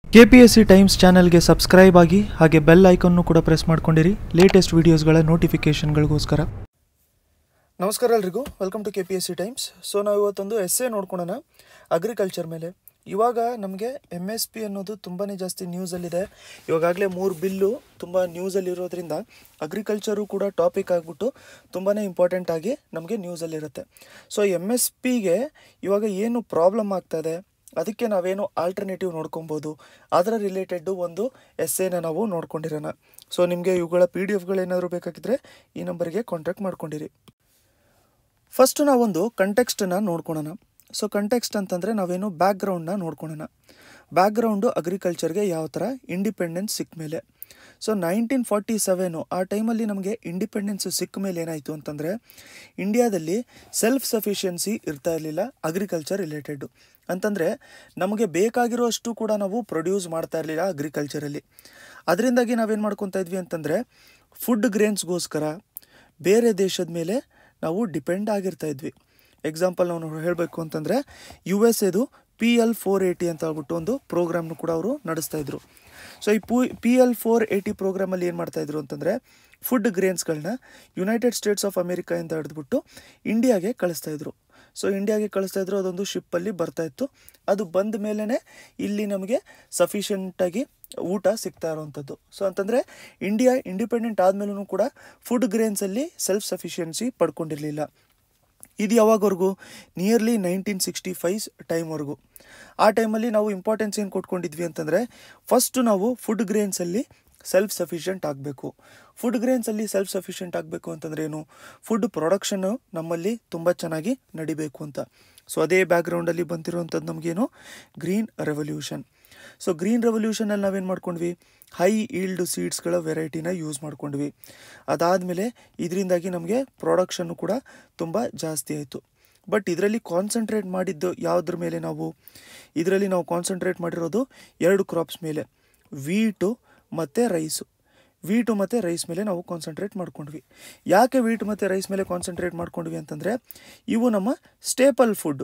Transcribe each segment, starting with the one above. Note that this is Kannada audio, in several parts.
K P S C times ಚಾನಲ್ಗೆ ಸಬ್ಸ್ಕ್ರೈಬ್ ಆಗಿ ಹಾಗೆ ಬೆಲ್ ಐಕನ್ನು ಕೂಡ ಪ್ರೆಸ್ ಮಾಡ್ಕೊಂಡಿರಿ ಲೇಟೆಸ್ಟ್ ವಿಡಿಯೋಸ್ಗಳ ನೋಟಿಫಿಕೇಷನ್ಗಳಿಗೋಸ್ಕರ ನಮಸ್ಕಾರ ಎಲ್ರಿಗೂ welcome to K P S C times so ನಾವು ಇವತ್ತೊಂದು ಎಸ್ ಎ ನೋಡ್ಕೊಳೋಣ ಅಗ್ರಿಕಲ್ಚರ್ ಮೇಲೆ ಇವಾಗ ನಮಗೆ ಎಮ್ ಎಸ್ ಪಿ ಅನ್ನೋದು ತುಂಬಾ ಜಾಸ್ತಿ ನ್ಯೂಸಲ್ಲಿದೆ ಇವಾಗಲೇ ಮೂರು ಬಿಲ್ಲು ತುಂಬ ನ್ಯೂಸಲ್ಲಿರೋದ್ರಿಂದ ಅಗ್ರಿಕಲ್ಚರು ಕೂಡ ಟಾಪಿಕ್ ಆಗಿಬಿಟ್ಟು ತುಂಬಾ ಇಂಪಾರ್ಟೆಂಟ್ ಆಗಿ ನಮಗೆ ನ್ಯೂಸಲ್ಲಿರುತ್ತೆ ಸೊ ಎಮ್ ಎಸ್ ಪಿಗೆ ಇವಾಗ ಏನು ಪ್ರಾಬ್ಲಮ್ ಆಗ್ತಾಯಿದೆ ಅದಕ್ಕೆ ನಾವೇನು ಆಲ್ಟರ್ನೇಟಿವ್ ನೋಡ್ಕೊಬೋದು ಅದರ ರಿಲೇಟೆಡ್ಡು ಒಂದು ಎಸ್ ಎನ ನಾವು ನೋಡ್ಕೊಂಡಿರೋಣ ಸೊ ನಿಮಗೆ ಇವುಗಳ ಪಿ ಡಿ ಎಫ್ಗಳೇನಾದರೂ ಬೇಕಾಗಿದ್ದರೆ ಈ ನಂಬರಿಗೆ ಕಾಂಟ್ಯಾಕ್ಟ್ ಮಾಡ್ಕೊಂಡಿರಿ ಫಸ್ಟು ನಾವೊಂದು ಕಂಟೆಕ್ಸ್ಟನ್ನ ನೋಡ್ಕೊಳೋಣ ಸೊ ಕಂಟೆಕ್ಸ್ಟ್ ಅಂತಂದರೆ ನಾವೇನು ಬ್ಯಾಕ್ಗ್ರೌಂಡ್ನ ನೋಡ್ಕೊಳೋಣ ಬ್ಯಾಕ್ಗ್ರೌಂಡು ಅಗ್ರಿಕಲ್ಚರ್ಗೆ ಯಾವ ಥರ ಇಂಡಿಪೆಂಡೆನ್ಸ್ ಸಿಕ್ಕ ಮೇಲೆ ಸೊ ನೈನ್ಟೀನ್ ಫಾರ್ಟಿ ಸೆವೆನು ಆ ಟೈಮಲ್ಲಿ ನಮಗೆ ಇಂಡಿಪೆಂಡೆನ್ಸ್ ಸಿಕ್ಕ ಮೇಲೆ ಏನಾಯಿತು ಅಂತಂದರೆ ಇಂಡಿಯಾದಲ್ಲಿ ಸೆಲ್ಫ್ ಸಫಿಷಿಯನ್ಸಿ ಇರ್ತಾ ಇರಲಿಲ್ಲ ಅಗ್ರಿಕಲ್ಚರ್ ರಿಲೇಟೆಡ್ಡು ಅಂತಂದರೆ ನಮಗೆ ಬೇಕಾಗಿರೋಷ್ಟು ಕೂಡ ನಾವು ಪ್ರೊಡ್ಯೂಸ್ ಮಾಡ್ತಾ ಇರಲಿಲ್ಲ ಅಗ್ರಿಕಲ್ಚರಲ್ಲಿ ಅದರಿಂದಾಗಿ ನಾವೇನು ಮಾಡ್ಕೊತಾ ಇದ್ವಿ ಅಂತಂದರೆ ಫುಡ್ ಗ್ರೇನ್ಸ್ಗೋಸ್ಕರ ಬೇರೆ ದೇಶದ ಮೇಲೆ ನಾವು ಡಿಪೆಂಡ್ ಆಗಿರ್ತಾ ಇದ್ವಿ ಎಕ್ಸಾಂಪಲ್ ನಾವು ಹೇಳಬೇಕು ಅಂತಂದರೆ ಯು ಎಸ್ ಎದು ಪಿ ಎಲ್ ಫೋರ್ ಏಯ್ಟಿ ಅಂತ ಹೇಳ್ಬಿಟ್ಟು ಒಂದು ಪ್ರೋಗ್ರಾಮ್ನು ಕೂಡ ಅವರು ನಡೆಸ್ತಾ ಇದ್ರು ಸೊ ಈ ಪು ಪಿ ಎಲ್ ಫೋರ್ ಏಯ್ಟಿ ಪ್ರೋಗ್ರಾಮಲ್ಲಿ ಏನು ಮಾಡ್ತಾಯಿದ್ರು ಅಂತಂದರೆ ಫುಡ್ ಗ್ರೇನ್ಸ್ಗಳನ್ನ ಯುನೈಟೆಡ್ ಸ್ಟೇಟ್ಸ್ ಆಫ್ ಅಮೇರಿಕಾಯಿಂದ ಹಿಡಿದ್ಬಿಟ್ಟು ಇಂಡಿಯಾಗೆ ಕಳಿಸ್ತಾ ಇದ್ರು ಸೊ ಇಂಡಿಯಾಗೆ ಕಳಿಸ್ತಾ ಇದ್ರು ಅದೊಂದು ಶಿಪ್ಪಲ್ಲಿ ಬರ್ತಾ ಇತ್ತು ಅದು ಬಂದ ಮೇಲೇ ಇಲ್ಲಿ ನಮಗೆ ಸಫಿಷಿಯೆಂಟಾಗಿ ಊಟ ಸಿಗ್ತಾ ಇರೋವಂಥದ್ದು ಸೊ ಅಂತಂದರೆ ಇಂಡಿಯಾ ಇಂಡಿಪೆಂಡೆಂಟ್ ಆದಮೇಲೂ ಕೂಡ ಫುಡ್ ಗ್ರೇನ್ಸಲ್ಲಿ ಸೆಲ್ಫ್ ಸಫಿಷಿಯನ್ಸಿ ಪಡ್ಕೊಂಡಿರಲಿಲ್ಲ ಇದು ಯಾವಾಗವರೆಗೂ ನಿಯರ್ಲಿ ನೈನ್ಟೀನ್ ಸಿಕ್ಸ್ಟಿ ಫೈವ್ ಟೈಮ್ವರೆಗೂ ಆ ಟೈಮಲ್ಲಿ ನಾವು ಇಂಪಾರ್ಟೆನ್ಸ್ ಏನು ಕೊಟ್ಕೊಂಡಿದ್ವಿ ಅಂತಂದರೆ ಫಸ್ಟು ನಾವು ಫುಡ್ ಗ್ರೇನ್ಸಲ್ಲಿ ಸೆಲ್ಫ್ ಸಫಿಷಿಯೆಂಟ್ ಆಗಬೇಕು ಫುಡ್ ಗ್ರೇನ್ಸಲ್ಲಿ ಸೆಲ್ಫ್ ಸಫಿಷಿಯೆಂಟ್ ಆಗಬೇಕು ಅಂತಂದ್ರೆ ಏನು ಫುಡ್ ಪ್ರೊಡಕ್ಷನ್ನು ನಮ್ಮಲ್ಲಿ ತುಂಬ ಚೆನ್ನಾಗಿ ನಡಿಬೇಕು ಅಂತ ಸೊ ಅದೇ ಬ್ಯಾಕ್ಗ್ರೌಂಡಲ್ಲಿ ಬಂದಿರುವಂಥದ್ದು ನಮಗೇನು ಗ್ರೀನ್ ರೆವಲ್ಯೂಷನ್ ಸೊ ಗ್ರೀನ್ ರೆವಲ್ಯೂಷನಲ್ಲಿ ನಾವೇನು ಮಾಡ್ಕೊಂಡ್ವಿ ಹೈ ಈಲ್ಡ್ ಸೀಡ್ಸ್ಗಳ ವೆರೈಟಿನ ಯೂಸ್ ಮಾಡ್ಕೊಂಡ್ವಿ ಅದಾದಮೇಲೆ ಇದರಿಂದಾಗಿ ನಮಗೆ ಪ್ರೊಡಕ್ಷನ್ನು ಕೂಡ ತುಂಬ ಜಾಸ್ತಿ ಆಯಿತು ಬಟ್ ಇದರಲ್ಲಿ ಕಾನ್ಸಂಟ್ರೇಟ್ ಮಾಡಿದ್ದು ಯಾವುದ್ರ ಮೇಲೆ ನಾವು ಇದರಲ್ಲಿ ನಾವು ಕಾನ್ಸಂಟ್ರೇಟ್ ಮಾಡಿರೋದು ಎರಡು ಕ್ರಾಪ್ಸ್ ಮೇಲೆ ವೀಟು ಮತ್ತು ರೈಸು ವೀಟು ಮತ್ತು ರೈಸ್ ಮೇಲೆ ನಾವು ಕಾನ್ಸಂಟ್ರೇಟ್ ಮಾಡ್ಕೊಂಡ್ವಿ ಯಾಕೆ ವೀಟ್ ಮತ್ತು ರೈಸ್ ಮೇಲೆ ಕಾನ್ಸಂಟ್ರೇಟ್ ಮಾಡ್ಕೊಂಡ್ವಿ ಅಂತಂದರೆ ಇವು ನಮ್ಮ ಸ್ಟೇಪಲ್ ಫುಡ್ಡು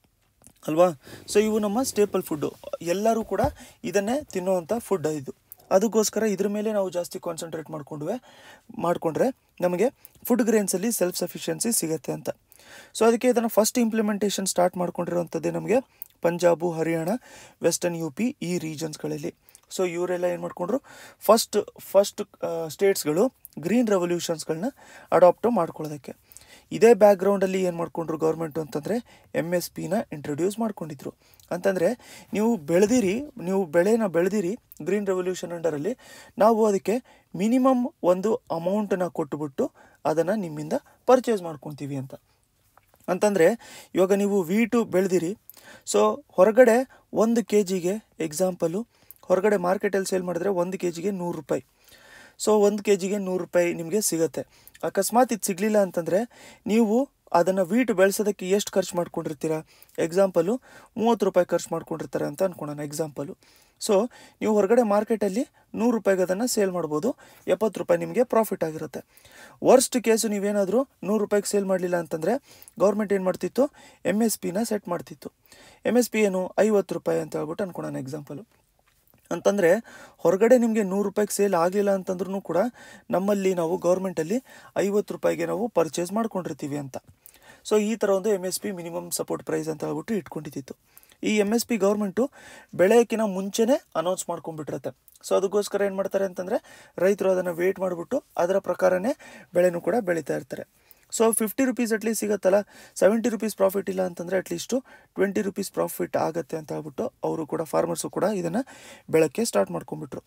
ಅಲ್ವಾ ಸೊ ಇವು ನಮ್ಮ ಸ್ಟೇಪಲ್ ಫುಡ್ಡು ಎಲ್ಲರೂ ಕೂಡ ಇದನ್ನೇ ತಿನ್ನುವಂಥ ಫುಡ್ ಇದು ಅದಕ್ಕೋಸ್ಕರ ಇದ್ರ ಮೇಲೆ ನಾವು ಜಾಸ್ತಿ ಕಾನ್ಸಂಟ್ರೇಟ್ ಮಾಡ್ಕೊಂಡ್ವೆ ಮಾಡಿಕೊಂಡ್ರೆ ನಮಗೆ ಫುಡ್ ಗ್ರೇನ್ಸಲ್ಲಿ ಸೆಲ್ಫ್ ಸಫಿಷಿಯನ್ಸಿ ಸಿಗುತ್ತೆ ಅಂತ ಸೊ ಅದಕ್ಕೆ ಇದನ್ನು ಫಸ್ಟ್ ಇಂಪ್ಲಿಮೆಂಟೇಷನ್ ಸ್ಟಾರ್ಟ್ ಮಾಡ್ಕೊಂಡಿರೋವಂಥದ್ದೇ ನಮಗೆ Punjab Haryana western U P ಈ ರೀಜನ್ಸ್ಗಳಲ್ಲಿ ಸೊ ಇವರೆಲ್ಲ ಏನು ಮಾಡಿಕೊಂಡ್ರು ಫಸ್ಟ್ ಫಸ್ಟ್ ಸ್ಟೇಟ್ಸ್ಗಳು ಗ್ರೀನ್ ರೆವಲ್ಯೂಷನ್ಸ್ಗಳನ್ನ ಅಡಾಪ್ಟು ಮಾಡ್ಕೊಳ್ಳೋದಕ್ಕೆ ಇದೇ ಬ್ಯಾಕ್ಗ್ರೌಂಡಲ್ಲಿ ಏನು ಮಾಡ್ಕೊಂಡ್ರು ಗೌರ್ಮೆಂಟು ಅಂತಂದರೆ ಎಮ್ ಎಸ್ ಪಿನ ಇಂಟ್ರೊಡ್ಯೂಸ್ ಮಾಡ್ಕೊಂಡಿದ್ರು ಅಂತಂದರೆ ನೀವು ಬೆಳೆದಿರಿ ನೀವು ಬೆಳೆನ ಬೆಳೆದಿರಿ ಗ್ರೀನ್ ರೆವಲ್ಯೂಷನ್ ಅಂಡರಲ್ಲಿ ನಾವು ಅದಕ್ಕೆ ಮಿನಿಮಮ್ ಒಂದು ಅಮೌಂಟನ್ನು ಕೊಟ್ಟುಬಿಟ್ಟು ಅದನ್ನು ನಿಮ್ಮಿಂದ ಪರ್ಚೇಸ್ ಮಾಡ್ಕೊತೀವಿ ಅಂತ ಅಂತಂದರೆ ಇವಾಗ ನೀವು ವೀಟು ಬೆಳೆದಿರಿ ಸೊ ಹೊರಗಡೆ ಒಂದು ಕೆ ಜಿಗೆ ಎಕ್ಸಾಂಪಲು ಹೊರಗಡೆ ಮಾರ್ಕೆಟಲ್ಲಿ ಸೇಲ್ ಮಾಡಿದ್ರೆ ಒಂದು ಕೆ ಜಿಗೆ ನೂರು ರೂಪಾಯಿ ಸೊ ಒಂದು ಕೆ ಜಿಗೆ ನೂರು ರೂಪಾಯಿ ನಿಮಗೆ ಸಿಗುತ್ತೆ ಅಕಸ್ಮಾತ್ ಇದು ಸಿಗಲಿಲ್ಲ ಅಂತಂದರೆ ನೀವು ಅದನ್ನು ವೀಟ್ ಬೆಳೆಸೋದಕ್ಕೆ ಎಷ್ಟು ಖರ್ಚು ಮಾಡ್ಕೊಂಡಿರ್ತೀರ ಎಕ್ಸಾಂಪಲು ಮೂವತ್ತು ರೂಪಾಯಿ ಖರ್ಚು ಮಾಡ್ಕೊಂಡಿರ್ತಾರೆ ಅಂತ ಅಂದ್ಕೊಳೋಣ ಎಕ್ಸಾಂಪಲು ಸೊ ನೀವು ಹೊರಗಡೆ ಮಾರ್ಕೆಟಲ್ಲಿ ನೂರು ರೂಪಾಯಿಗೆ ಅದನ್ನು ಸೇಲ್ ಮಾಡ್ಬೋದು ಎಪ್ಪತ್ತು ರೂಪಾಯಿ ನಿಮಗೆ ಪ್ರಾಫಿಟ್ ಆಗಿರುತ್ತೆ ವರ್ಸ್ಟ್ ಕೇಸು ನೀವೇನಾದರೂ ನೂರು ರೂಪಾಯಿಗೆ ಸೇಲ್ ಮಾಡಲಿಲ್ಲ ಅಂತಂದರೆ ಗೌರ್ಮೆಂಟ್ ಏನು ಮಾಡ್ತಿತ್ತು ಎಮ್ ಎಸ್ ಪಿನ ಸೆಟ್ ಮಾಡ್ತಿತ್ತು ಎಮ್ ಎಸ್ ಪಿ ಏನು ಐವತ್ತು ರೂಪಾಯಿ ಅಂತ ಹೇಳ್ಬಿಟ್ಟು ಅಂದ್ಕೊಳೋಣ ಎಕ್ಸಾಂಪಲು ಅಂತಂದರೆ ಹೊರಗಡೆ ನಿಮಗೆ ನೂರು ರೂಪಾಯಿಗೆ ಸೇಲ್ ಆಗಲಿಲ್ಲ ಅಂತಂದ್ರೂ ಕೂಡ ನಮ್ಮಲ್ಲಿ ನಾವು ಗೌರ್ಮೆಂಟಲ್ಲಿ ಐವತ್ತು ರೂಪಾಯಿಗೆ ನಾವು ಪರ್ಚೇಸ್ ಮಾಡ್ಕೊಂಡಿರ್ತೀವಿ ಅಂತ ಸೊ ಈ ಥರ ಒಂದು M S P minimum support price ಅಂತ ಹೇಳ್ಬಿಟ್ಟು ಇಟ್ಕೊಂಡಿತ್ತು ಈ ಎಮ್ ಎಸ್ ಪಿ ಗೌರ್ಮೆಂಟು ಬೆಳೆಯೋಕ್ಕಿಂತ ಮುಂಚೆನೇ ಅನೌನ್ಸ್ ಮಾಡ್ಕೊಂಡ್ಬಿಟ್ಟಿರುತ್ತೆ ಸೊ ಅದಕ್ಕೋಸ್ಕರ ಏನು ಮಾಡ್ತಾರೆ ಅಂತಂದರೆ ರೈತರು ಅದನ್ನು ವೇಟ್ ಮಾಡಿಬಿಟ್ಟು ಅದರ ಪ್ರಕಾರನೇ ಬೆಳೆನೂ ಕೂಡ ಬೆಳೀತಾ ಇರ್ತಾರೆ ಸೊ ಫಿಫ್ಟಿ ರುಪೀಸ್ ಅಟ್ಲೀಸ್ಟ್ ಸಿಗುತ್ತಲ್ಲ ಸೆವೆಂಟಿ ರುಪೀಸ್ ಪ್ರಾಫಿಟ್ ಇಲ್ಲ ಅಂತಂದರೆ ಅಟ್ಲೀಸ್ಟು ಟ್ವೆಂಟಿ ರುಪೀಸ್ ಪ್ರಾಫಿಟ್ ಆಗುತ್ತೆ ಅಂತ ಹೇಳ್ಬಿಟ್ಟು ಅವರು ಕೂಡ ಫಾರ್ಮರ್ಸು ಕೂಡ ಇದನ್ನು ಬೆಳಕ್ಕೆ ಸ್ಟಾರ್ಟ್ ಮಾಡ್ಕೊಂಡ್ಬಿಟ್ರು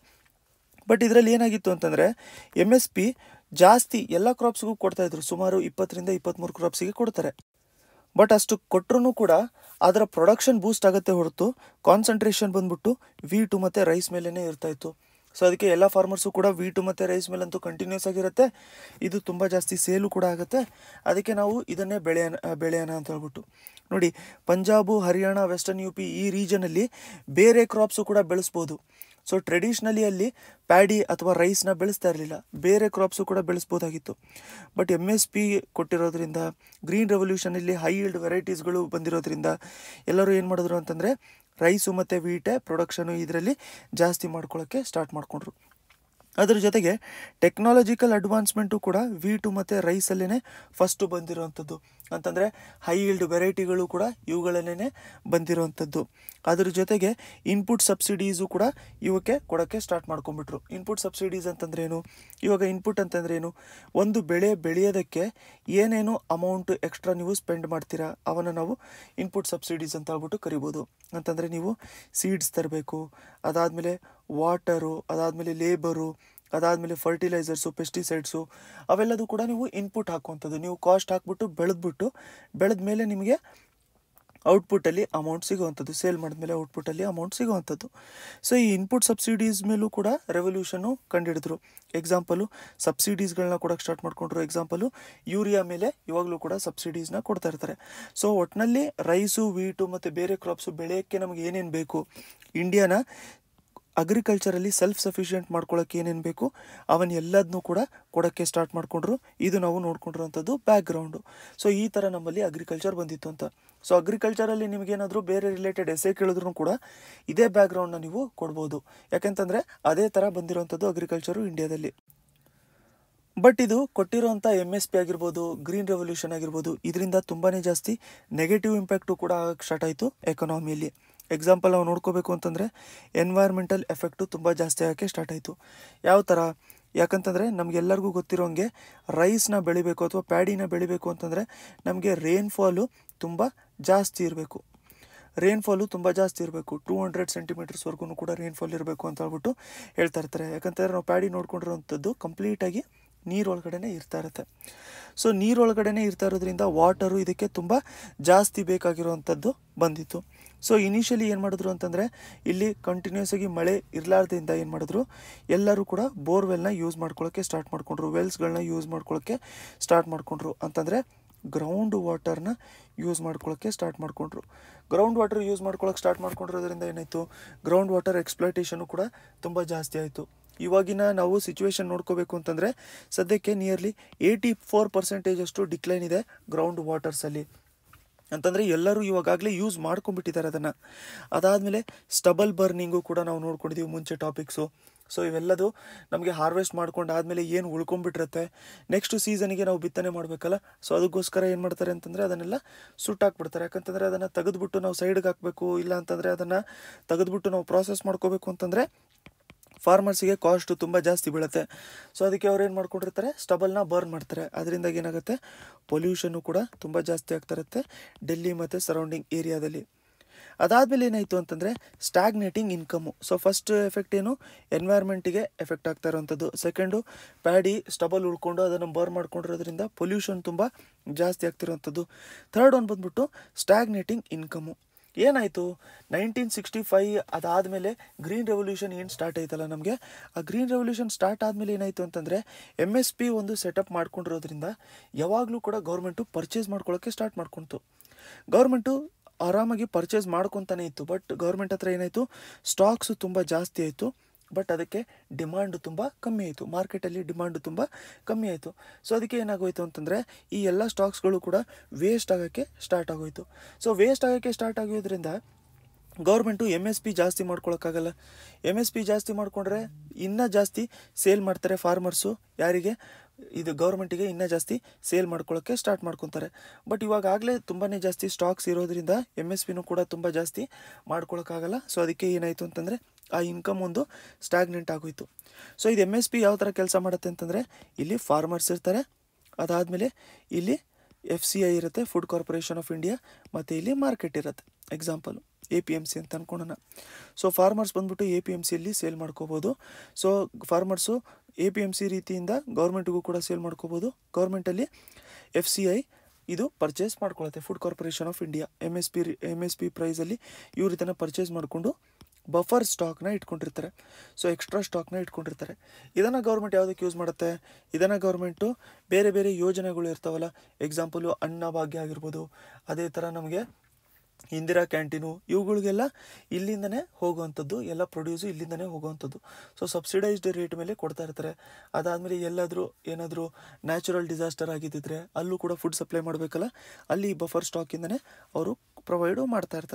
ಬಟ್ ಇದರಲ್ಲಿ ಏನಾಗಿತ್ತು ಅಂತಂದರೆ ಎಮ್ ಎಸ್ ಪಿ ಜಾಸ್ತಿ ಎಲ್ಲ ಕ್ರಾಪ್ಸ್ಗೂ ಕೊಡ್ತಾಯಿದ್ರು ಸುಮಾರು ಇಪ್ಪತ್ತರಿಂದ ಇಪ್ಪತ್ತ್ಮೂರು ಕ್ರಾಪ್ಸಿಗೆ ಕೊಡ್ತಾರೆ ಬಟ್ ಅಷ್ಟು ಕೊಟ್ಟರು ಕೂಡ ಅದರ ಪ್ರೊಡಕ್ಷನ್ ಬೂಸ್ಟ್ ಆಗುತ್ತೆ ಹೊರತು ಕಾನ್ಸಂಟ್ರೇಷನ್ ಬಂದ್ಬಿಟ್ಟು ವೀಟು ಮತ್ತು ರೈಸ್ ಮೇಲೇ ಇರ್ತಾಯಿತ್ತು ಸೊ ಅದಕ್ಕೆ ಎಲ್ಲ ಫಾರ್ಮರ್ಸು ಕೂಡ ವೀಟು ಮತ್ತು ರೈಸ್ ಮೇಲಂತೂ ಕಂಟಿನ್ಯೂಸ್ ಆಗಿರುತ್ತೆ ಇದು ತುಂಬ ಜಾಸ್ತಿ ಸೇಲು ಕೂಡ ಆಗುತ್ತೆ ಅದಕ್ಕೆ ನಾವು ಇದನ್ನೇ ಬೆಳೆಯೋಣ ಬೆಳೆಯೋಣ ಅಂತ ಹೇಳ್ಬಿಟ್ಟು ನೋಡಿ Punjab Haryana western U P ಈ ರೀಜನಲ್ಲಿ ಬೇರೆ ಕ್ರಾಪ್ಸು ಕೂಡ ಬೆಳೆಸ್ಬೋದು ಸೊ ಟ್ರೆಡಿಷ್ನಲಿ ಅಲ್ಲಿ ಪ್ಯಾಡಿ ಅಥವಾ ರೈಸ್ನ ಬೆಳೆಸ್ತಾ ಇರಲಿಲ್ಲ ಬೇರೆ ಕ್ರಾಪ್ಸು ಕೂಡ ಬೆಳೆಸ್ಬೋದಾಗಿತ್ತು ಬಟ್ ಎಮ್ ಎಸ್ ಪಿ ಕೊಟ್ಟಿರೋದ್ರಿಂದ ಗ್ರೀನ್ ರೆವಲ್ಯೂಷನಲ್ಲಿ ಹೈ ಈಲ್ಡ್ ವೆರೈಟೀಸ್ಗಳು ಬಂದಿರೋದ್ರಿಂದ ಎಲ್ಲರೂ ಏನು ಮಾಡಿದ್ರು ಅಂತಂದರೆ ರೈಸು ಮತ್ತು ವೀಟೆ ಪ್ರೊಡಕ್ಷನು ಇದರಲ್ಲಿ ಜಾಸ್ತಿ ಮಾಡ್ಕೊಳ್ಳೋಕ್ಕೆ ಸ್ಟಾರ್ಟ್ ಮಾಡಿಕೊಂಡ್ರು ಅದ್ರ ಜೊತೆಗೆ ಟೆಕ್ನಾಲಜಿಕಲ್ ಅಡ್ವಾನ್ಸ್ಮೆಂಟು ಕೂಡ ವೀಟು ಮತ್ತು ರೈಸಲ್ಲೇ ಫಸ್ಟು ಬಂದಿರೋವಂಥದ್ದು ಅಂತಂದರೆ ಹೈ ಈಲ್ಡ್ ವೆರೈಟಿಗಳು ಕೂಡ ಇವುಗಳಲ್ಲೇ ಬಂದಿರೋವಂಥದ್ದು ಅದ್ರ ಜೊತೆಗೆ ಇನ್ಪುಟ್ ಸಬ್ಸಿಡೀಸು ಕೂಡ ಇವಕ್ಕೆ ಕೊಡೋಕ್ಕೆ ಸ್ಟಾರ್ಟ್ ಮಾಡ್ಕೊಂಬಿಟ್ರು ಇನ್ಪುಟ್ ಸಬ್ಸಿಡೀಸ್ ಅಂತಂದ್ರೆ ಏನು ಇವಾಗ ಇನ್ಪುಟ್ ಅಂತಂದ್ರೆ ಏನು ಒಂದು ಬೆಳೆ ಬೆಳೆಯೋದಕ್ಕೆ ಏನೇನು ಅಮೌಂಟ್ ಎಕ್ಸ್ಟ್ರಾ ನೀವು ಸ್ಪೆಂಡ್ ಮಾಡ್ತೀರಾ ಅವನ್ನ ನಾವು ಇನ್ಪುಟ್ ಸಬ್ಸಿಡೀಸ್ ಅಂತ ಹೇಳ್ಬಿಟ್ಟು ಕರಿಬೋದು ಅಂತಂದರೆ ನೀವು ಸೀಡ್ಸ್ ತರಬೇಕು ಅದಾದಮೇಲೆ ವಾಟರು ಅದಾದಮೇಲೆ ಲೇಬರು ಅದಾದಮೇಲೆ ಫರ್ಟಿಲೈಸರ್ಸು ಪೆಸ್ಟಿಸೈಡ್ಸು ಅವೆಲ್ಲದೂ ಕೂಡ ನೀವು ಇನ್ಪುಟ್ ಹಾಕುವಂಥದ್ದು ನೀವು ಕಾಸ್ಟ್ ಹಾಕ್ಬಿಟ್ಟು ಬೆಳೆದ್ಬಿಟ್ಟು ಬೆಳೆದ ಮೇಲೆ ನಿಮಗೆ ಔಟ್ಪುಟ್ಟಲ್ಲಿ ಅಮೌಂಟ್ ಸಿಗುವಂಥದ್ದು ಸೇಲ್ ಮಾಡಿದ್ಮೇಲೆ ಔಟ್ಪುಟ್ಟಲ್ಲಿ ಅಮೌಂಟ್ ಸಿಗುವಂಥದ್ದು ಸೊ ಈ ಇನ್ಪುಟ್ ಸಬ್ಸಿಡೀಸ್ ಮೇಲೂ ಕೂಡ ರೆವಲ್ಯೂಷನ್ನು ಕಂಡುಹಿಡಿದ್ರು ಎಕ್ಸಾಂಪಲು ಸಬ್ಸಿಡೀಸ್ಗಳನ್ನ ಕೊಡೋಕ್ಕೆ ಸ್ಟಾರ್ಟ್ ಮಾಡ್ಕೊಂಡ್ರು ಎಕ್ಸಾಂಪಲು ಯೂರಿಯಾ ಮೇಲೆ ಇವಾಗಲೂ ಕೂಡ ಸಬ್ಸಿಡೀಸ್ನ ಕೊಡ್ತಾ ಇರ್ತಾರೆ ಸೊ ಒಟ್ಟಿನಲ್ಲಿ ರೈಸು ವೀಟು ಮತ್ತು ಬೇರೆ ಕ್ರಾಪ್ಸು ಬೆಳೆಯೋಕ್ಕೆ ನಮಗೆ ಏನೇನು ಬೇಕು ಇಂಡಿಯಾನ ಅಗ್ರಿಕಲ್ಚರಲ್ಲಿ ಸೆಲ್ಫ್ ಸಫಿಷಿಯೆಂಟ್ ಮಾಡ್ಕೊಳ್ಳೋಕೆ ಏನೇನು ಬೇಕು ಅವನ್ ಎಲ್ಲದನ್ನೂ ಕೂಡ ಕೊಡೋಕ್ಕೆ ಸ್ಟಾರ್ಟ್ ಮಾಡಿಕೊಂಡ್ರು ಇದು ನಾವು ನೋಡ್ಕೊಂಡಿರೋಂಥದ್ದು ಬ್ಯಾಕ್ಗ್ರೌಂಡು ಸೊ ಈ ಥರ ನಮ್ಮಲ್ಲಿ ಅಗ್ರಿಕಲ್ಚರ್ ಬಂದಿತ್ತು ಅಂತ ಸೊ ಅಗ್ರಿಕಲ್ಚರಲ್ಲಿ ನಿಮಗೇನಾದರೂ ಬೇರೆ ರಿಲೇಟೆಡ್ ಎಸೆ ಕೇಳಿದ್ರು ಕೂಡ ಇದೇ ಬ್ಯಾಕ್ಗ್ರೌಂಡ್ನ ನೀವು ಕೊಡ್ಬೋದು ಯಾಕೆಂತಂದರೆ ಅದೇ ಥರ ಬಂದಿರೋಂಥದ್ದು ಅಗ್ರಿಕಲ್ಚರು ಇಂಡಿಯಾದಲ್ಲಿ ಬಟ್ ಇದು ಕೊಟ್ಟಿರೋಂಥ ಎಮ್ ಎಸ್ ಪಿ ಆಗಿರ್ಬೋದು ಗ್ರೀನ್ ರೆವಲ್ಯೂಷನ್ ಆಗಿರ್ಬೋದು ಇದರಿಂದ ತುಂಬಾ ಜಾಸ್ತಿ ನೆಗೆಟಿವ್ ಇಂಪ್ಯಾಕ್ಟು ಕೂಡ ಆಗಕ್ಕೆ ಸ್ಟಾರ್ಟ್ ಆಯಿತು ಎಕನಾಮಿಯಲ್ಲಿ ಎಕ್ಸಾಂಪಲ್ ನಾವು ನೋಡ್ಕೋಬೇಕು ಅಂತಂದರೆ ಎನ್ವೈರ್ಮೆಂಟಲ್ ಎಫೆಕ್ಟು ತುಂಬ ಜಾಸ್ತಿ ಆಗೋಕ್ಕೆ ಸ್ಟಾರ್ಟ್ ಆಯಿತು ಯಾವ ಥರ ಯಾಕಂತಂದರೆ ನಮಗೆಲ್ಲರಿಗೂ ಗೊತ್ತಿರೋಂಗೆ ರೈಸ್ನ ಬೆಳಿಬೇಕು ಅಥವಾ ಪ್ಯಾಡಿನ ಬೆಳಿಬೇಕು ಅಂತಂದರೆ ನಮಗೆ ರೇನ್ಫಾಲು ತುಂಬ ಜಾಸ್ತಿ ಇರಬೇಕು ರೇನ್ಫಾಲು ತುಂಬ ಜಾಸ್ತಿ ಇರಬೇಕು ಟೂ ಹಂಡ್ರೆಡ್ ಸೆಂಟಿಮೀಟರ್ಸ್ವರೆಗೂ ಕೂಡ ರೇನ್ಫಾಲ್ ಇರಬೇಕು ಅಂತ ಹೇಳ್ಬಿಟ್ಟು ಹೇಳ್ತಾ ಇರ್ತಾರೆ ಯಾಕಂತಂದರೆ ನಾವು ಪ್ಯಾಡಿ ನೋಡ್ಕೊಂಡಿರೋವಂಥದ್ದು ಕಂಪ್ಲೀಟಾಗಿ ನೀರೊಳಗಡೆನೇ ಇರ್ತಾ ಇರುತ್ತೆ ಸೊ ನೀರೊಳಗಡೆನೇ ಇರ್ತಾ ಇರೋದ್ರಿಂದ ವಾಟರು ಇದಕ್ಕೆ ತುಂಬ ಜಾಸ್ತಿ ಬೇಕಾಗಿರುವಂಥದ್ದು ಬಂದಿತ್ತು ಸೊ ಇನಿಷಿಯಲಿ ಏನು ಮಾಡಿದ್ರು ಅಂತಂದರೆ ಇಲ್ಲಿ ಕಂಟಿನ್ಯೂಸ್ ಆಗಿ ಮಳೆ ಇರಲಾರ್ದಿಂದ ಏನು ಮಾಡಿದ್ರು ಎಲ್ಲರೂ ಕೂಡ ಬೋರ್ವೆಲ್ನ ಯೂಸ್ ಮಾಡ್ಕೊಳ್ಳೋಕ್ಕೆ ಸ್ಟಾರ್ಟ್ ಮಾಡ್ಕೊಂಡ್ರು ವೆಲ್ಸ್ಗಳನ್ನ ಯೂಸ್ ಮಾಡ್ಕೊಳ್ಳೋಕ್ಕೆ ಸ್ಟಾರ್ಟ್ ಮಾಡ್ಕೊಂಡ್ರು ಅಂತಂದರೆ ಗ್ರೌಂಡ್ ವಾಟರ್ನ ಯೂಸ್ ಮಾಡ್ಕೊಳ್ಳೋಕ್ಕೆ ಸ್ಟಾರ್ಟ್ ಮಾಡ್ಕೊಂಡ್ರು ಗ್ರೌಂಡ್ ವಾಟರ್ ಯೂಸ್ ಮಾಡ್ಕೊಳ್ಳೋಕೆ ಸ್ಟಾರ್ಟ್ ಮಾಡ್ಕೊಂಡಿರೋದ್ರಿಂದ ಏನಾಯಿತು ಗ್ರೌಂಡ್ ವಾಟರ್ ಎಕ್ಸ್ಪ್ಲೈಟೇಷನು ಕೂಡ ತುಂಬ ಜಾಸ್ತಿ ಆಯಿತು ಇವಾಗಿನ ನಾವು ಸಿಚುವೇಶನ್ ನೋಡ್ಕೋಬೇಕು ಅಂತಂದರೆ ಸದ್ಯಕ್ಕೆ ನಿಯರ್ಲಿ ಏಯ್ಟಿ ಫೋರ್ ಪರ್ಸೆಂಟೇಜ್ ಅಷ್ಟು ಡಿಕ್ಲೈನ್ ಇದೆ ಗ್ರೌಂಡ್ ವಾಟರ್ಸಲ್ಲಿ ಅಂತಂದರೆ ಎಲ್ಲರೂ ಇವಾಗಲೇ ಯೂಸ್ ಮಾಡ್ಕೊಂಡ್ಬಿಟ್ಟಿದ್ದಾರೆ ಅದನ್ನು ಅದಾದಮೇಲೆ ಸ್ಟಬಲ್ ಬರ್ನಿಂಗು ಕೂಡ ನಾವು ನೋಡ್ಕೊಂಡಿದ್ದೀವಿ ಮುಂಚೆ ಟಾಪಿಕ್ಸು ಸೊ ಇವೆಲ್ಲದು ನಮಗೆ ಹಾರ್ವೆಸ್ಟ್ ಮಾಡ್ಕೊಂಡು ಆದಮೇಲೆ ಏನು ಉಳ್ಕೊಂಡ್ಬಿಟ್ಟಿರುತ್ತೆ ನೆಕ್ಸ್ಟ್ ಸೀಸನಿಗೆ ನಾವು ಬಿತ್ತನೆ ಮಾಡಬೇಕಲ್ಲ ಸೊ ಅದಕ್ಕೋಸ್ಕರ ಏನು ಮಾಡ್ತಾರೆ ಅಂತಂದರೆ ಅದನ್ನೆಲ್ಲ ಸುಟ್ಟಾಕ್ಬಿಡ್ತಾರೆ ಯಾಕಂತಂದರೆ ಅದನ್ನು ತೆಗೆದ್ಬಿಟ್ಟು ನಾವು ಸೈಡ್ಗೆ ಹಾಕಬೇಕು ಇಲ್ಲ ಅಂತಂದರೆ ಅದನ್ನು ತೆಗೆದ್ಬಿಟ್ಟು ನಾವು ಪ್ರಾಸೆಸ್ ಮಾಡ್ಕೋಬೇಕು ಅಂತಂದರೆ ಫಾರ್ಮರ್ಸಿಗೆ ಕಾಸ್ಟು ತುಂಬ ಜಾಸ್ತಿ ಬೀಳುತ್ತೆ ಸೊ ಅದಕ್ಕೆ ಅವ್ರು ಏನು ಮಾಡ್ಕೊಂಡಿರ್ತಾರೆ ಸ್ಟಬಲ್ನ ಬರ್ನ್ ಮಾಡ್ತಾರೆ ಅದರಿಂದ ಏನಾಗುತ್ತೆ ಪೊಲ್ಯೂಷನ್ನು ಕೂಡ ತುಂಬ ಜಾಸ್ತಿ ಆಗ್ತಾ ಇರುತ್ತೆ ಡೆಲ್ಲಿ ಮತ್ತು ಸರೌಂಡಿಂಗ್ ಏರಿಯಾದಲ್ಲಿ ಅದಾದಮೇಲೆ ಏನಾಯಿತು ಅಂತಂದರೆ stagnating income so first effect ಏನು ಎನ್ವೈರ್ಮೆಂಟಿಗೆ ಎಫೆಕ್ಟ್ ಆಗ್ತಾ ಇರೋವಂಥದ್ದು ಸೆಕೆಂಡು ಪ್ಯಾಡಿ ಸ್ಟಬಲ್ ಉಳ್ಕೊಂಡು ಅದನ್ನು ಬರ್ನ್ ಮಾಡ್ಕೊಂಡಿರೋದ್ರಿಂದ ಪೊಲ್ಯೂಷನ್ ತುಂಬ ಜಾಸ್ತಿ ಆಗ್ತಿರೋವಂಥದ್ದು ಥರ್ಡ್ ಒನ್ ಬಂದ್ಬಿಟ್ಟು ಸ್ಟ್ಯಾಗ್ನೇಟಿಂಗ್ ಇನ್ಕಮು ಏನಾಯಿತು ನೈನ್ಟೀನ್ ಸಿಕ್ಸ್ಟಿ ಫೈ ಅದಾದಮೇಲೆ ಗ್ರೀನ್ ರೆವಲ್ಯೂಷನ್ ಏನು ಸ್ಟಾರ್ಟ್ ಆಯ್ತಲ್ಲ ನಮಗೆ ಆ ಗ್ರೀನ್ ರೆವಲ್ಯೂಷನ್ ಸ್ಟಾರ್ಟ್ ಆದಮೇಲೆ ಏನಾಯಿತು ಅಂತಂದರೆ ಎಮ್ ಎಸ್ ಪಿ ಒಂದು ಸೆಟಪ್ ಮಾಡ್ಕೊಂಡಿರೋದ್ರಿಂದ ಯಾವಾಗಲೂ ಕೂಡ ಗೌರ್ಮೆಂಟು ಪರ್ಚೇಸ್ ಮಾಡ್ಕೊಳ್ಳೋಕ್ಕೆ ಸ್ಟಾರ್ಟ್ ಮಾಡ್ಕೊಳ್ತು ಗೌರ್ಮೆಂಟು ಆರಾಮಾಗಿ ಪರ್ಚೇಸ್ ಮಾಡ್ಕೊತಾನೆ ಇತ್ತು ಬಟ್ ಗೌರ್ಮೆಂಟ್ ಹತ್ರ ಏನಾಯಿತು ಸ್ಟಾಕ್ಸು ತುಂಬ ಜಾಸ್ತಿ ಆಯಿತು ಬಟ್ ಅದಕ್ಕೆ ಡಿಮಾಂಡು ತುಂಬ ಕಮ್ಮಿ ಆಯಿತು ಮಾರ್ಕೆಟಲ್ಲಿ ಡಿಮಾಂಡು ತುಂಬ ಕಮ್ಮಿ ಆಯಿತು ಸೊ ಅದಕ್ಕೆ ಏನಾಗೋಯ್ತು ಅಂತಂದರೆ ಈ ಎಲ್ಲ ಸ್ಟಾಕ್ಸ್ಗಳು ಕೂಡ ವೇಸ್ಟ್ ಆಗೋಕ್ಕೆ ಸ್ಟಾರ್ಟ್ ಆಗೋಯ್ತು ಸೊ ವೇಸ್ಟ್ ಆಗೋಕ್ಕೆ ಸ್ಟಾರ್ಟ್ ಆಗೋದ್ರಿಂದ ಗೌರ್ಮೆಂಟು ಎಮ್ ಎಸ್ ಪಿ ಜಾಸ್ತಿ ಮಾಡ್ಕೊಳಕ್ಕಾಗಲ್ಲ ಎಮ್ ಎಸ್ ಪಿ ಜಾಸ್ತಿ ಮಾಡಿಕೊಂಡ್ರೆ ಇನ್ನೂ ಜಾಸ್ತಿ ಸೇಲ್ ಮಾಡ್ತಾರೆ ಫಾರ್ಮರ್ಸು ಯಾರಿಗೆ ಇದು ಗೌರ್ಮೆಂಟಿಗೆ ಇನ್ನೂ ಜಾಸ್ತಿ ಸೇಲ್ ಮಾಡ್ಕೊಳ್ಳೋಕ್ಕೆ ಸ್ಟಾರ್ಟ್ ಮಾಡ್ಕೊತಾರೆ ಬಟ್ ಇವಾಗ ಆಗಲೇ ತುಂಬಾ ಜಾಸ್ತಿ ಸ್ಟಾಕ್ಸ್ ಇರೋದ್ರಿಂದ ಎಮ್ ಎಸ್ ಪಿನೂ ಕೂಡ ತುಂಬ ಜಾಸ್ತಿ ಮಾಡ್ಕೊಳಕ್ಕಾಗಲ್ಲ ಸೊ ಅದಕ್ಕೆ ಏನಾಯಿತು ಅಂತಂದರೆ ಆ ಇನ್ಕಮ್ ಒಂದು ಸ್ಟ್ಯಾಗ್ನೆಂಟ್ ಆಗೋಯ್ತು ಸೊ ಇದು ಎಮ್ ಎಸ್ ಪಿ ಯಾವ ಥರ ಕೆಲಸ ಮಾಡುತ್ತೆ ಅಂತಂದರೆ ಇಲ್ಲಿ ಫಾರ್ಮರ್ಸ್ ಇರ್ತಾರೆ ಅದಾದಮೇಲೆ ಇಲ್ಲಿ ಎಫ್ ಸಿ ಐ ಇರುತ್ತೆ ಫುಡ್ ಕಾರ್ಪೊರೇಷನ್ ಆಫ್ ಇಂಡಿಯಾ ಮತ್ತು ಇಲ್ಲಿ ಮಾರ್ಕೆಟ್ ಇರುತ್ತೆ example A P M C ಅಂತ ಅನ್ಕೊಳ್ಳೋಣ ಸೊ ಫಾರ್ಮರ್ಸ್ ಬಂದ್ಬಿಟ್ಟು ಎ ಪಿ ಎಮ್ ಸಿಯಲ್ಲಿ ಸೇಲ್ ಮಾಡ್ಕೋಬೋದು so farmers A P M C ರೀತಿಯಿಂದ ಗೌರ್ಮೆಂಟ್ಗೂ ಕೂಡ ಸೇಲ್ ಮಾಡ್ಕೋಬೋದು ಗೌರ್ಮೆಂಟಲ್ಲಿ ಎಫ್ ಸಿ ಐ ಇದು ಪರ್ಚೇಸ್ ಮಾಡ್ಕೊಳುತ್ತೆ food corporation of India M S P M S P ಪ್ರೈಸಲ್ಲಿ ಇವ್ರು ಇದನ್ನು ಪರ್ಚೇಸ್ ಮಾಡಿಕೊಂಡು ಬಫರ್ ಸ್ಟಾಕ್ನ ಇಟ್ಕೊಂಡಿರ್ತಾರೆ ಸೊ ಎಕ್ಸ್ಟ್ರಾ ಸ್ಟಾಕ್ನ ಇಟ್ಕೊಂಡಿರ್ತಾರೆ ಇದನ್ನು ಗೌರ್ಮೆಂಟ್ ಯಾವುದಕ್ಕೆ ಯೂಸ್ ಮಾಡುತ್ತೆ ಇದನ್ನು ಗೌರ್ಮೆಂಟು ಬೇರೆ ಬೇರೆ ಯೋಜನೆಗಳು ಇರ್ತಾವಲ್ಲ ಎಕ್ಸಾಂಪಲು ಅನ್ನಭಾಗ್ಯ ಆಗಿರ್ಬೋದು ಅದೇ ಥರ ನಮಗೆ ಇಂದಿರಾ ಕ್ಯಾಂಟೀನು ಇವುಗಳಿಗೆಲ್ಲ ಇಲ್ಲಿಂದನೇ ಹೋಗುವಂಥದ್ದು ಎಲ್ಲ ಪ್ರೊಡ್ಯೂಸು ಇಲ್ಲಿಂದನೇ ಹೋಗುವಂಥದ್ದು ಸೊ ಸಬ್ಸಿಡೈಸ್ಡ್ ರೇಟ್ ಮೇಲೆ ಕೊಡ್ತಾ ಇರ್ತಾರೆ ಅದಾದಮೇಲೆ ಎಲ್ಲಾದರೂ ಏನಾದರೂ ನ್ಯಾಚುರಲ್ ಡಿಸಾಸ್ಟರ್ ಆಗಿದ್ದಿದ್ರೆ ಅಲ್ಲೂ ಕೂಡ ಫುಡ್ ಸಪ್ಲೈ ಮಾಡಬೇಕಲ್ಲ ಅಲ್ಲಿ ಬಫರ್ ಸ್ಟಾಕಿಂದನೇ ಅವರು ಪ್ರೊವೈಡು ಮಾಡ್ತಾ ಇರ್ತಾರೆ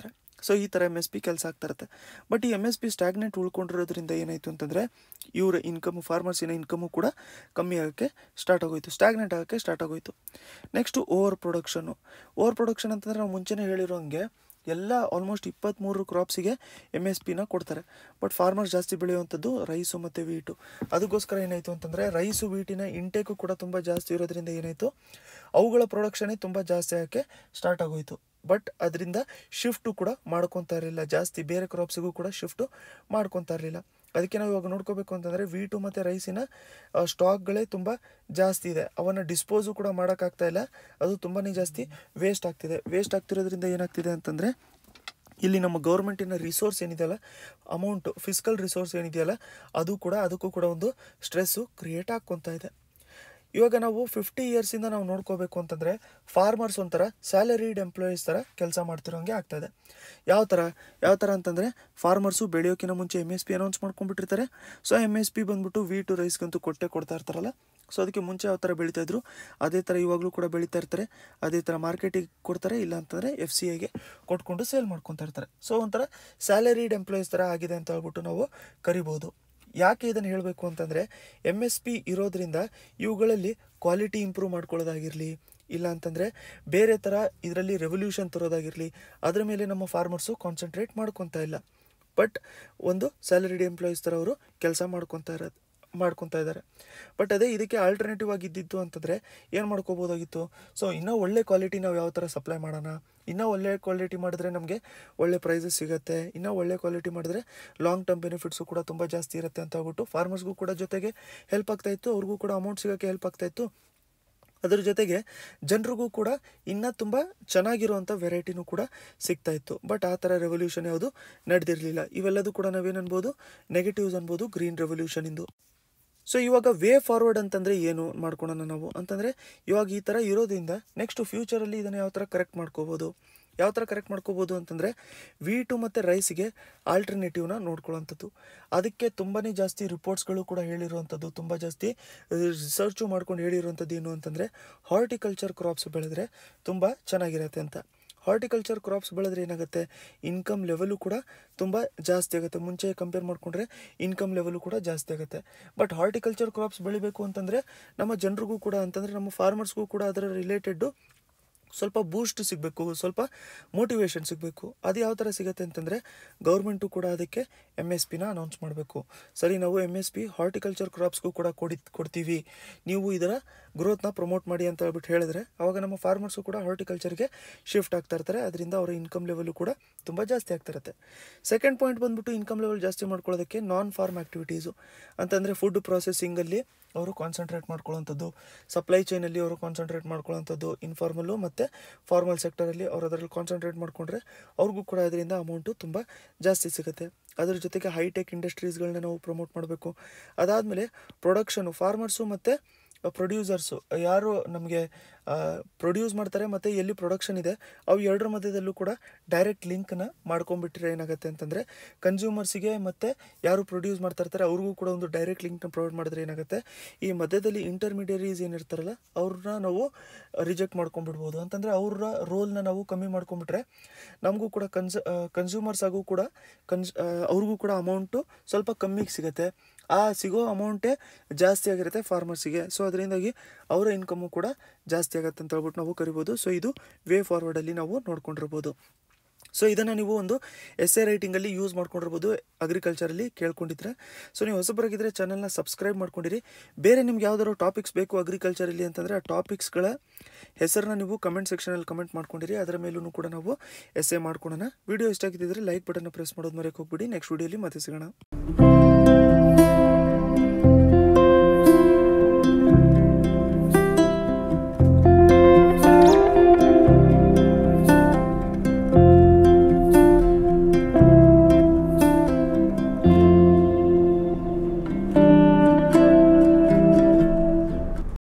ಸೊ ಈ ಥರ ಎಮ್ ಎಸ್ ಪಿ ಕೆಲಸ ಆಗ್ತಾ ಇರುತ್ತೆ ಬಟ್ ಈ ಎಮ್ ಎಸ್ ಪಿ ಸ್ಟ್ಯಾಗ್ನೆಂಟ್ ಉಳ್ಕೊಂಡಿರೋದ್ರಿಂದ ಏನಾಯಿತು ಅಂತಂದರೆ ಇವರ ಇನ್ಕಮು ಫಾರ್ಮರ್ಸಿನ ಇನ್ಕಮು ಕೂಡ ಕಮ್ಮಿ ಆಗೋಕ್ಕೆ ಸ್ಟಾರ್ಟ್ ಆಗೋಯ್ತು ಸ್ಟ್ಯಾಗ್ನೆಂಟ್ ಆಗೋಕ್ಕೆ ಸ್ಟಾರ್ಟ್ ಆಗೋಯ್ತು next over production over production ಅಂತಂದರೆ ನಾವು ಮುಂಚೆನೇ ಹೇಳಿರೋ ಹಂಗೆ ಎಲ್ಲ ಆಲ್ಮೋಸ್ಟ್ ಇಪ್ಪತ್ತ್ಮೂರು ಕ್ರಾಪ್ಸಿಗೆ ಎಮ್ ಎಸ್ ಪಿನ ಕೊಡ್ತಾರೆ ಬಟ್ ಫಾರ್ಮರ್ಸ್ ಜಾಸ್ತಿ ಬೆಳೆಯುವಂಥದ್ದು ರೈಸು ಮತ್ತು ವೀಟು ಅದಕ್ಕೋಸ್ಕರ ಏನಾಯಿತು ಅಂತಂದರೆ ರೈಸು ವೀಟಿನ ಇಂಟೇಕು ಕೂಡ ತುಂಬ ಜಾಸ್ತಿ ಇರೋದ್ರಿಂದ ಏನಾಯಿತು ಅವುಗಳ ಪ್ರೊಡಕ್ಷನೇ ತುಂಬ ಜಾಸ್ತಿ ಆಗೋಕ್ಕೆ ಸ್ಟಾರ್ಟ್ ಆಗೋಯಿತು ಬಟ್ ಅದರಿಂದ ಶಿಫ್ಟು ಕೂಡ ಮಾಡ್ಕೊತಾ ಇರಲಿಲ್ಲ ಜಾಸ್ತಿ ಬೇರೆ ಕ್ರಾಪ್ಸಿಗೂ ಕೂಡ ಶಿಫ್ಟು ಮಾಡ್ಕೊತಾ ಇರಲಿಲ್ಲ ಅದಕ್ಕೆ ನಾವು ಇವಾಗ ನೋಡ್ಕೋಬೇಕು ಅಂತಂದರೆ ವೀಟು ಮತ್ತು ರೈಸಿನ ಸ್ಟಾಕ್ಗಳೇ ತುಂಬ ಜಾಸ್ತಿ ಇದೆ ಅವನ್ನು ಡಿಸ್ಪೋಸು ಕೂಡ ಮಾಡೋಕ್ಕಾಗ್ತಾ ಇಲ್ಲ ಅದು ತುಂಬಾ ಜಾಸ್ತಿ ವೇಸ್ಟ್ ಆಗ್ತಿದೆ ವೇಸ್ಟ್ ಆಗ್ತಿರೋದ್ರಿಂದ ಏನಾಗ್ತಿದೆ ಅಂತಂದರೆ ಇಲ್ಲಿ ನಮ್ಮ ಗೌರ್ಮೆಂಟಿನ ರಿಸೋರ್ಸ್ ಏನಿದೆಯಲ್ಲ ಅಮೌಂಟು ಫಿಸಿಕಲ್ ರಿಸೋರ್ಸ್ ಏನಿದೆಯಲ್ಲ ಅದು ಕೂಡ ಅದಕ್ಕೂ ಕೂಡ ಒಂದು ಸ್ಟ್ರೆಸ್ಸು ಕ್ರಿಯೇಟ್ ಆಗ್ಕೊತಾ ಇದೆ ಇವಾಗ ನಾವು ಫಿಫ್ಟಿ ಇಯರ್ಸಿಂದ ನಾವು ನೋಡ್ಕೋಬೇಕು ಅಂತಂದರೆ ಫಾರ್ಮರ್ಸ್ ಒಂಥರ ಸ್ಯಾಲರಿಡ್ ಎಂಪ್ಲಾಯೀಸ್ ಥರ ಕೆಲಸ ಮಾಡ್ತಿರೋಂಗೆ ಆಗ್ತಾಯಿದೆ ಯಾವ ಥರ ಯಾವ ಥರ ಅಂತಂದರೆ ಫಾರ್ಮರ್ಸು ಬೆಳೆಯೋಕ್ಕಿಂತ ಮುಂಚೆ ಎಮ್ ಎಸ್ ಪಿ ಅನೌನ್ಸ್ ಮಾಡ್ಕೊಂಡ್ಬಿಟ್ಟಿರ್ತಾರೆ ಸೊ ಎಮ್ ಎಸ್ ಪಿ ಬಂದ್ಬಿಟ್ಟು ವಿ ಟು ರೈಸ್ಗಂತೂ ಕೊಟ್ಟೆ ಕೊಡ್ತಾ ಇರ್ತಾರಲ್ಲ ಸೊ ಅದಕ್ಕೆ ಮುಂಚೆ ಯಾವ ಥರ ಬೆಳೀತಾ ಇದ್ರು ಅದೇ ಥರ ಇವಾಗಲೂ ಕೂಡ ಬೆಳೀತಾ ಇರ್ತಾರೆ ಅದೇ ಥರ ಮಾರ್ಕೆಟಿಗೆ ಕೊಡ್ತಾರೆ ಇಲ್ಲ ಅಂತಂದರೆ ಎಫ್ ಸಿ ಐಗೆ ಕೊಟ್ಕೊಂಡು ಸೇಲ್ ಮಾಡ್ಕೊತಾ ಇರ್ತಾರೆ ಸೊ ಒಂಥರ ಸ್ಯಾಲರಿಡ್ ಎಂಪ್ಲಾಯೀಸ್ ಥರ ಆಗಿದೆ ಅಂತ ಹೇಳ್ಬಿಟ್ಟು ನಾವು ಕರಿಬೋದು ಯಾಕೆ ಇದನ್ನು ಹೇಳಬೇಕು ಅಂತಂದರೆ ಎಮ್ ಎಸ್ ಪಿ ಇರೋದ್ರಿಂದ ಇವುಗಳಲ್ಲಿ ಕ್ವಾಲಿಟಿ ಇಂಪ್ರೂವ್ ಮಾಡ್ಕೊಳ್ಳೋದಾಗಿರಲಿ ಇಲ್ಲ ಅಂತಂದರೆ ಬೇರೆ ಥರ ಇದರಲ್ಲಿ ರೆವಲ್ಯೂಷನ್ ತರೋದಾಗಿರಲಿ ಅದರ ಮೇಲೆ ನಮ್ಮ ಫಾರ್ಮರ್ಸು ಕಾನ್ಸಂಟ್ರೇಟ್ ಮಾಡ್ಕೊತಾ ಇಲ್ಲ ಬಟ್ ಒಂದು ಸ್ಯಾಲರಿಡ್ ಎಂಪ್ಲಾಯೀಸ್ ಥರ ಅವರು ಕೆಲಸ ಮಾಡ್ಕೊತಾ ಇರೋದು ಮಾಡ್ಕೊತಾ ಇದ್ದಾರೆ ಬಟ್ ಅದೇ ಇದಕ್ಕೆ ಆಲ್ಟರ್ನೇಟಿವ್ ಆಗಿದ್ದಿತ್ತು ಅಂತಂದರೆ ಏನು ಮಾಡ್ಕೋಬೋದಾಗಿತ್ತು ಸೊ ಇನ್ನೂ ಒಳ್ಳೆ ಕ್ವಾಲಿಟಿ ನಾವು ಯಾವ ಥರ ಸಪ್ಲೈ ಮಾಡೋಣ ಇನ್ನೂ ಒಳ್ಳೆ ಕ್ವಾಲಿಟಿ ಮಾಡಿದ್ರೆ ನಮಗೆ ಒಳ್ಳೆ ಪ್ರೈಸಸ್ ಸಿಗುತ್ತೆ ಇನ್ನೂ ಒಳ್ಳೆ ಕ್ವಾಲಿಟಿ ಮಾಡಿದ್ರೆ ಲಾಂಗ್ ಟರ್ಮ್ ಬೆನಿಫಿಟ್ಸು ಕೂಡ ತುಂಬ ಜಾಸ್ತಿ ಇರುತ್ತೆ ಅಂತ ಹೇಳ್ಬಿಟ್ಟು ಫಾರ್ಮರ್ಸ್ಗೂ ಕೂಡ ಜೊತೆಗೆ ಹೆಲ್ಪ್ ಆಗ್ತಾಯಿತ್ತು ಅವ್ರಿಗೂ ಕೂಡ ಅಮೌಂಟ್ ಸಿಗೋಕ್ಕೆ ಹೆಲ್ಪ್ ಆಗ್ತಾಯಿತ್ತು ಅದ್ರ ಜೊತೆಗೆ ಜನರಿಗೂ ಕೂಡ ಇನ್ನೂ ತುಂಬ ಚೆನ್ನಾಗಿರುವಂಥ ವೆರೈಟಿನೂ ಕೂಡ ಸಿಗ್ತಾ ಇತ್ತು ಬಟ್ ಆ ಥರ ರೆವಲ್ಯೂಷನ್ ಯಾವುದು ನಡೆದಿರಲಿಲ್ಲ ಇವೆಲ್ಲದೂ ಕೂಡ ನಾವೇನು ಅನ್ಬೋದು ನೆಗೆಟಿವ್ಸ್ ಅನ್ಬೋದು ಗ್ರೀನ್ ರೆವಲ್ಯೂಷನಿಂದು ಸೊ ಇವಾಗ ವೇ ಫಾರ್ವರ್ಡ್ ಅಂತಂದರೆ ಏನು ಮಾಡ್ಕೊಳೋಣ ನಾವು ಅಂತಂದರೆ ಇವಾಗ ಈ ಥರ ಇರೋದ್ರಿಂದ ನೆಕ್ಸ್ಟ್ ಫ್ಯೂಚರಲ್ಲಿ ಇದನ್ನು ಯಾವ ಥರ ಕರೆಕ್ಟ್ ಮಾಡ್ಕೋಬೋದು ಯಾವ ಥರ ಕರೆಕ್ಟ್ ಮಾಡ್ಕೋಬೋದು ಅಂತಂದರೆ ವೀಟು ಮತ್ತು ರೈಸಿಗೆ ಆಲ್ಟರ್ನೇಟಿವ್ನ ನೋಡ್ಕೊಳ್ಳೋಂಥದ್ದು ಅದಕ್ಕೆ ತುಂಬಾ ಜಾಸ್ತಿ ರಿಪೋರ್ಟ್ಸ್ಗಳು ಕೂಡ ಹೇಳಿರುವಂಥದ್ದು ತುಂಬ ಜಾಸ್ತಿ ರಿಸರ್ಚು ಮಾಡ್ಕೊಂಡು ಹೇಳಿರುವಂಥದ್ದು ಏನು ಅಂತಂದರೆ ಹಾರ್ಟಿಕಲ್ಚರ್ ಕ್ರಾಪ್ಸ್ ಬೆಳೆದ್ರೆ ತುಂಬ ಚೆನ್ನಾಗಿರತ್ತೆ ಅಂತ ಹಾರ್ಟಿಕಲ್ಚರ್ ಕ್ರಾಪ್ಸ್ ಬೆಳೆದ್ರೆ ಏನಾಗುತ್ತೆ ಇನ್ಕಮ್ ಲೆವೆಲು ಕೂಡ ತುಂಬ ಜಾಸ್ತಿ ಆಗುತ್ತೆ ಮುಂಚೆ ಕಂಪೇರ್ ಮಾಡಿಕೊಂಡ್ರೆ ಇನ್ಕಮ್ ಲೆವೆಲು ಕೂಡ ಜಾಸ್ತಿ ಆಗುತ್ತೆ ಬಟ್ ಹಾರ್ಟಿಕಲ್ಚರ್ ಕ್ರಾಪ್ಸ್ ಬೆಳಿಬೇಕು ಅಂತಂದರೆ ನಮ್ಮ ಜನರಿಗೂ ಕೂಡ ಅಂತಂದರೆ ನಮ್ಮ ಫಾರ್ಮರ್ಸ್ಗೂ ಕೂಡ ಅದರ ರಿಲೇಟೆಡ್ಡು ಸ್ವಲ್ಪ ಬೂಸ್ಟ್ ಸಿಗಬೇಕು ಸ್ವಲ್ಪ ಮೋಟಿವೇಶನ್ ಸಿಗಬೇಕು ಅದು ಯಾವ ಥರ ಸಿಗುತ್ತೆ ಅಂತಂದರೆ ಗೌರ್ಮೆಂಟು ಕೂಡ ಅದಕ್ಕೆ ಎಮ್ ಎಸ್ ಪಿನ ಅನೌನ್ಸ್ ಮಾಡಬೇಕು ಸರಿ ನಾವು ಎಮ್ ಎಸ್ ಪಿ ಹಾರ್ಟಿಕಲ್ಚರ್ ಕ್ರಾಪ್ಸ್ಗೂ ಕೂಡ ಕೊಡಿ ಕೊಡ್ತೀವಿ ನೀವು ಇದರ ಗ್ರೋತ್ನ ಪ್ರಮೋಟ್ ಮಾಡಿ ಅಂತ ಹೇಳ್ಬಿಟ್ಟು ಹೇಳಿದ್ರೆ ಅವಾಗ ನಮ್ಮ ಫಾರ್ಮರ್ಸು ಕೂಡ ಹಾರ್ಟಿಕಲ್ಚರ್ಗೆ ಶಿಫ್ಟ್ ಆಗ್ತಾ ಇರ್ತಾರೆ ಅದರಿಂದ ಅವರ ಇನ್ಕಮ್ ಲೆವೆಲು ಕೂಡ ತುಂಬ ಜಾಸ್ತಿ ಆಗ್ತಾ ಇರುತ್ತೆ ಸೆಕೆಂಡ್ ಪಾಯಿಂಟ್ ಬಂದ್ಬಿಟ್ಟು ಇನ್ಕಮ್ ಲೆವೆಲ್ ಜಾಸ್ತಿ ಮಾಡ್ಕೊಳ್ಳೋದಕ್ಕೆ ನಾನ್ ಫಾರ್ಮ್ ಆ್ಯಕ್ಟಿವಿಟೀಸು ಅಂತಂದರೆ ಫುಡ್ ಪ್ರಾಸೆಸಿಂಗಲ್ಲಿ ಅವರು ಕಾನ್ಸಂಟ್ರೇಟ್ ಮಾಡ್ಕೊಳ್ಳೋಂಥದ್ದು ಸಪ್ಲೈ ಚೈನಲ್ಲಿ ಅವರು ಕಾನ್ಸಂಟ್ರೇಟ್ ಮಾಡ್ಕೊಳ್ಳೋಂಥದ್ದು ಇನ್ಫಾರ್ಮಲ್ಲು ಮತ್ತು ಫಾರ್ಮಲ್ ಸೆಕ್ಟರಲ್ಲಿ ಅವ್ರು ಅದರಲ್ಲಿ ಕಾನ್ಸಂಟ್ರೇಟ್ ಮಾಡಿಕೊಂಡ್ರೆ ಅವ್ರಿಗೂ ಕೂಡ ಅದರಿಂದ ಅಮೌಂಟು ತುಂಬ ಜಾಸ್ತಿ ಸಿಗುತ್ತೆ ಅದ್ರ ಜೊತೆಗೆ ಹೈಟೆಕ್ ಇಂಡಸ್ಟ್ರೀಸ್ಗಳನ್ನ ನಾವು ಪ್ರಮೋಟ್ ಮಾಡಬೇಕು ಅದಾದಮೇಲೆ ಪ್ರೊಡಕ್ಷನು ಫಾರ್ಮರ್ಸು ಮತ್ತು ಪ್ರೊಡ್ಯೂಸರ್ಸು ಯಾರು ನಮಗೆ ಪ್ರೊಡ್ಯೂಸ್ ಮಾಡ್ತಾರೆ ಮತ್ತು ಎಲ್ಲಿ ಪ್ರೊಡಕ್ಷನ್ ಇದೆ ಅವು ಎರಡರ ಮಧ್ಯದಲ್ಲೂ ಕೂಡ ಡೈರೆಕ್ಟ್ ಲಿಂಕ್ನ ಮಾಡ್ಕೊಂಡ್ಬಿಟ್ರೆ ಏನಾಗುತ್ತೆ ಅಂತಂದರೆ ಕನ್ಸ್ಯೂಮರ್ಸಿಗೆ ಮತ್ತು ಯಾರು ಪ್ರೊಡ್ಯೂಸ್ ಮಾಡ್ತಾ ಇರ್ತಾರೆ ಅವ್ರಿಗೂ ಕೂಡ ಒಂದು ಡೈರೆಕ್ಟ್ ಲಿಂಕ್ನ ಪ್ರೊವೈಡ್ ಮಾಡಿದ್ರೆ ಏನಾಗುತ್ತೆ ಈ ಮಧ್ಯದಲ್ಲಿ ಇಂಟರ್ಮೀಡಿಯರೀಸ್ ಏನಿರ್ತಾರಲ್ಲ ಅವ್ರನ್ನ ನಾವು ರಿಜೆಕ್ಟ್ ಮಾಡ್ಕೊಂಡ್ಬಿಡ್ಬೋದು ಅಂತಂದರೆ ಅವ್ರ ರೋಲ್ನ ನಾವು ಕಮ್ಮಿ ಮಾಡ್ಕೊಂಡ್ಬಿಟ್ರೆ ನಮಗೂ ಕೂಡ ಕನ್ಸ್ ಕನ್ಸ್ಯೂಮರ್ಸ್ ಆಗೂ ಕೂಡ ಕನ್ಸ್ ಅವ್ರಿಗೂ ಕೂಡ ಅಮೌಂಟು ಸ್ವಲ್ಪ ಕಮ್ಮಿಗೆ ಸಿಗುತ್ತೆ ಆ ಸಿಗೋ ಅಮೌಂಟೇ ಜಾಸ್ತಿ ಆಗಿರುತ್ತೆ ಫಾರ್ಮರ್ಸಿಗೆ ಸೊ ಅದರಿಂದಾಗಿ ಅವರ ಇನ್ಕಮು ಕೂಡ ಜಾಸ್ತಿ ಆಗುತ್ತೆ ಅಂತ ಹೇಳ್ಬಿಟ್ಟು ನಾವು ಕರಿಬೋದು ಸೊ ಇದು ವೇ ಫಾರ್ವರ್ಡಲ್ಲಿ ನಾವು ನೋಡ್ಕೊಂಡಿರ್ಬೋದು ಸೊ ಇದನ್ನು ನೀವು ಒಂದು ಎಸ್ ಎ ರೈಟಿಂಗಲ್ಲಿ ಯೂಸ್ ಮಾಡ್ಕೊಂಡಿರ್ಬೋದು ಅಗ್ರಿಕಲ್ಚರಲ್ಲಿ ಕೇಳ್ಕೊಂಡಿದ್ರೆ ಸೊ ನೀವು ಹೊಸಬರಾಗಿದ್ದರೆ ಚಾನಲ್ನ ಸಬ್ಸ್ಕ್ರೈಬ್ ಮಾಡ್ಕೊಂಡಿರಿ ಬೇರೆ ನಿಮ್ಗೆ ಯಾವ್ದಾದ್ರು ಟಾಪಿಕ್ಸ್ ಬೇಕು ಅಗ್ರಿಕಲ್ಚರಲ್ಲಿ ಅಂತಂದರೆ ಆ ಟಾಪಿಕ್ಸ್ಗಳ ಹೆಸರನ್ನ ನೀವು ಕಮೆಂಟ್ ಸೆಕ್ಷನಲ್ಲಿ ಕಮೆಂಟ್ ಮಾಡ್ಕೊಂಡಿರಿ ಅದರ ಮೇಲೂ ಕೂಡ ನಾವು ಎಸ್ ಎ ಮಾಡ್ಕೊಳೋಣ ವಿಡಿಯೋ ಇಷ್ಟ ಆಗಿದ್ದರೆ ಲೈಕ್ ಬಟನ್ನ ಪ್ರೆಸ್ ಮಾಡೋದು ಮರೆಯೋಕೆ ಹೋಗ್ಬಿಡಿ ನೆಕ್ಸ್ಟ್ ವಿಡಿಯೋಲಿ ಮತ್ತೆ ಸಿಗೋಣ